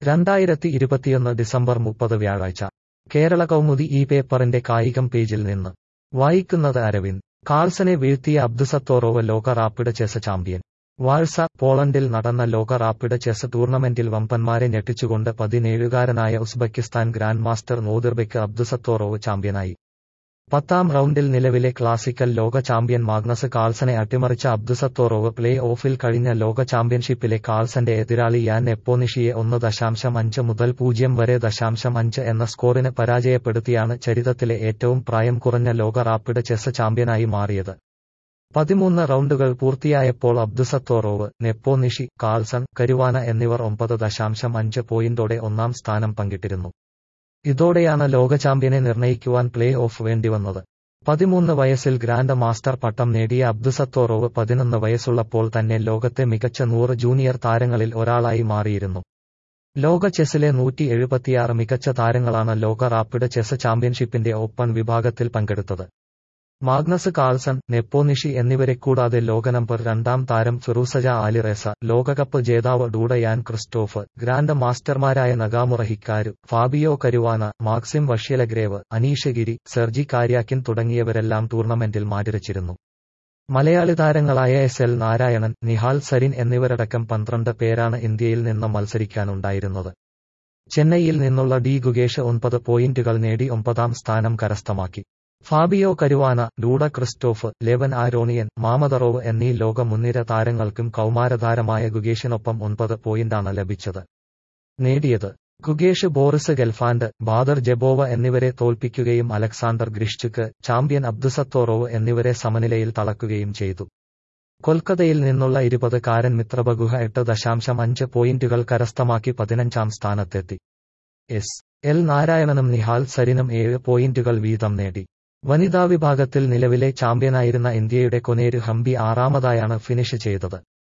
രണ്ടായിരത്തി ഇരുപത്തിയൊന്ന് ഡിസംബർ മുപ്പത് വ്യാഴാഴ്ച കേരള കൗമുദി ഈ പേപ്പറിന്റെ കായികം പേജിൽ നിന്ന് വായിക്കുന്നത് അരവിന്ദ് കാൾസനെ വീഴ്ത്തിയ അബ്ദുസത്തോറോവ് ലോക റാപ്പിഡ് ചെസ് ചാമ്പ്യൻ വാഴ്സ പോളണ്ടിൽ നടന്ന ലോക റാപ്പിഡ് ചെസ് ടൂർണമെന്റിൽ വമ്പന്മാരെ ഞെട്ടിച്ചുകൊണ്ട് പതിനേഴുകാരനായ Uzbekistan grandmaster Nodirbek Abdusattorov ചാമ്പ്യനായി പത്താം റൗണ്ടിൽ നിലവിലെ ക്ലാസിക്കൽ ലോക ചാമ്പ്യൻ മാഗ്നസ് കാൾസനെ അട്ടിമറിച്ച അബ്ദുസത്തോറോവ് പ്ലേ ഓഫിൽ കഴിഞ്ഞ ലോക ചാമ്പ്യൻഷിപ്പിലെ കാൾസന്റെ എതിരാളി യാൻ നെപ്പോനിഷിയെ ഒന്ന് ദശാംശം അഞ്ച് മുതൽ പൂജ്യം വരെ ദശാംശം അഞ്ച് എന്ന സ്കോറിന് പരാജയപ്പെടുത്തിയാണ് ചരിത്രത്തിലെ ഏറ്റവും പ്രായം കുറഞ്ഞ ലോക റാപ്പിഡ് ചെസ് ചാമ്പ്യനായി മാറിയത് പതിമൂന്ന് റൗണ്ടുകൾ പൂർത്തിയായപ്പോൾ അബ്ദുസത്തോറോവ് നെപ്പോനിഷി കാൾസൺ കരുവാന എന്നിവർ ഒമ്പത് ദശാംശം അഞ്ച് പോയിന്റോടെ ഒന്നാം സ്ഥാനം പങ്കിട്ടിരുന്നു ഇതോടെയാണ് ലോക ചാമ്പ്യനെ നിർണയിക്കുവാൻ പ്ലേ ഓഫ് വേണ്ടിവന്നത് പതിമൂന്ന് വയസ്സിൽ ഗ്രാൻഡ് മാസ്റ്റർ പട്ടം നേടിയ അബ്ദുസത്തോറോവ് പതിനൊന്ന് വയസ്സുള്ളപ്പോൾ തന്നെ ലോകത്തെ മികച്ച നൂറ് ജൂനിയർ താരങ്ങളിൽ ഒരാളായി മാറിയിരുന്നു ലോക ചെസ്സിലെ നൂറ്റി എഴുപത്തിയാറ് മികച്ച താരങ്ങളാണ് ലോക റാപ്പിഡ് ചെസ് ചാമ്പ്യൻഷിപ്പിന്റെ ഓപ്പൺ വിഭാഗത്തിൽ പങ്കെടുത്തത് മാഗ്നസ് കാൾസൺ നെപ്പോനിഷി എന്നിവരെ കൂടാതെ ലോക നമ്പർ രണ്ടാം താരം ഫിറൂസജ ആലിറേസ ലോകകപ്പ് ജേതാവ് ഡൂഡയാൻ ക്രിസ്റ്റോഫ് ഗ്രാൻഡ് മാസ്റ്റർമാരായ Nakamura Hikaru Fabiano Caruana Maxime Vachier Lagrave Anish Giri Sergey Karjakin തുടങ്ങിയവരെല്ലാം ടൂർണമെന്റിൽ മാറ്റിരച്ചിരുന്നു മലയാളി താരങ്ങളായ എസ് എൽ നാരായണൻ നിഹാൽ സരിൻ എന്നിവരടക്കം പന്ത്രണ്ട് പേരാണ് ഇന്ത്യയിൽ നിന്ന് മത്സരിക്കാനുണ്ടായിരുന്നത് ചെന്നൈയിൽ നിന്നുള്ള ഡി ഗുഗേഷ് ഒൻപത് പോയിന്റുകൾ നേടി ഒമ്പതാം സ്ഥാനം കരസ്ഥമാക്കി Fabiano Caruana Duda Krzysztof Levon Aronian Mamedyarov എന്നീ ലോക മുൻനിര താരങ്ങൾക്കും കൗമാരതാരമായ ഗുഗേഷിനൊപ്പം ഒൻപത് പോയിന്റാണ് ലഭിച്ചത് നേടിയത് Gukesh Boris Gelfand Baadur Jobava എന്നിവരെ തോൽപ്പിക്കുകയും അലക്സാണ്ടർ ഗ്രിഷ്ചുക്ക് ചാമ്പ്യൻ അബ്ദുസത്തോറോവ് എന്നിവരെ സമനിലയിൽ തളക്കുകയും ചെയ്തു കൊൽക്കത്തയിൽ നിന്നുള്ള ഇരുപത് കാരൻ മിത്രബഗുഹ എട്ട് ദശാംശം അഞ്ച് പോയിന്റുകൾ കരസ്ഥമാക്കി പതിനഞ്ചാം സ്ഥാനത്തെത്തി എസ് എൽ നാരായണനും നിഹാൽ സരിനും ഏഴ് പോയിന്റുകൾ വീതം നേടി വനിതാ വിഭാഗത്തിൽ നിലവിലെ ചാമ്പ്യനായിരുന്ന ഇന്ത്യയുടെ കൊനേരു ഹംപി ആറാമതായാണ് ഫിനിഷ് ചെയ്തത്